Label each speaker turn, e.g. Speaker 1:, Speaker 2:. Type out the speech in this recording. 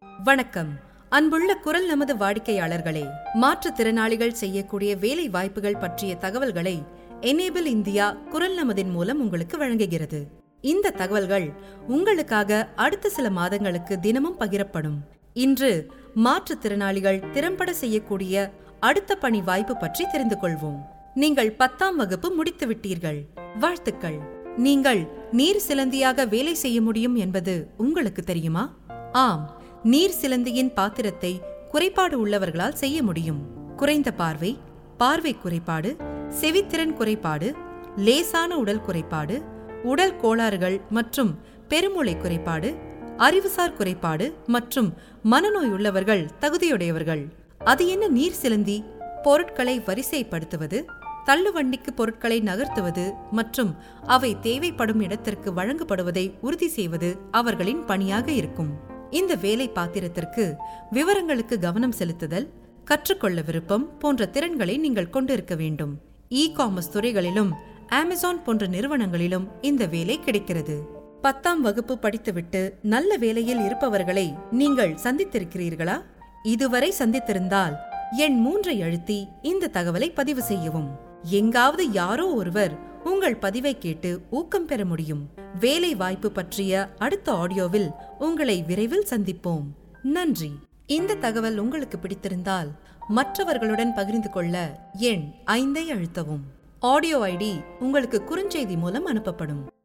Speaker 1: வணக்கம் அன்புள்ள குரல் நமது வாடிக்கையாளர்களே மாற்றுத்திறனாளிகள் செய்யக்கூடிய வேலை வாய்ப்புகள் பற்றிய தகவல்களை எனேபிள் இந்தியா குரல் நமதின் மூலம் உங்களுக்கு வழங்குகிறது இந்த தகவல்கள் உங்களுக்காக அடுத்த சில மாதங்களுக்கு தினமும் பகிரப்படும் இன்று மாற்றுத்திறனாளிகள் திறம்பட செய்யக்கூடிய அடுத்த பணி வாய்ப்பு பற்றி தெரிந்து கொள்வோம் நீங்கள் பத்தாம் வகுப்பு முடித்து விட்டீர்கள் வாழ்த்துக்கள் நீங்கள் நீர் சிலந்தியாக வேலை செய்ய முடியும் என்பது உங்களுக்கு தெரியுமா ஆம் நீர் சிலந்தியின் பாத்திரத்தை குறைபாடு உள்ளவர்களால் செய்ய முடியும் குறைந்த பார்வை பார்வை குறைபாடு செவித்திறன் குறைபாடு லேசான உடல் குறைபாடு உடல் கோளாறுகள் மற்றும் பெருமூளை குறைபாடு அறிவுசார் குறைபாடு மற்றும் மனநோய் உள்ளவர்கள் தகுதியுடையவர்கள் அது என்ன நீர் சிலந்தி பொருட்களை வரிசைப்படுத்துவது தள்ளுவண்டிக்கு பொருட்களை நகர்த்துவது மற்றும் அவை தேவைப்படும் இடத்திற்கு வழங்கப்படுவதை உறுதி செய்வது அவர்களின் பணியாக இருக்கும் இந்த வேலை பாத்திரத்திற்கு விவரங்களுக்கு கவனம் செலுத்துதல் கற்றுக்கொள்ள விருப்பம் போன்ற திறன்களை நீங்கள் கொண்டிருக்க வேண்டும் இ காமர்ஸ் துறைகளிலும் அமேசான் போன்ற நிறுவனங்களிலும் இந்த வேலை கிடைக்கிறது பத்தாம் வகுப்பு படித்துவிட்டு நல்ல வேலையில் இருப்பவர்களை நீங்கள் சந்தித்திருக்கிறீர்களா இதுவரை சந்தித்திருந்தால் எண் மூன்றை அழுத்தி இந்த தகவலை பதிவு செய்யவும் எங்காவது யாரோ ஒருவர் உங்கள் பதிவை கேட்டு ஊக்கம் பெற முடியும் வேலை வாய்ப்பு பற்றிய அடுத்த ஆடியோவில் உங்களை விரைவில் சந்திப்போம் நன்றி இந்த தகவல் உங்களுக்கு பிடித்திருந்தால் மற்றவர்களுடன் பகிர்ந்து கொள்ள எண் ஐந்தை அழுத்தவும் ஆடியோ ஐடி உங்களுக்கு குறுஞ்செய்தி மூலம் அனுப்பப்படும்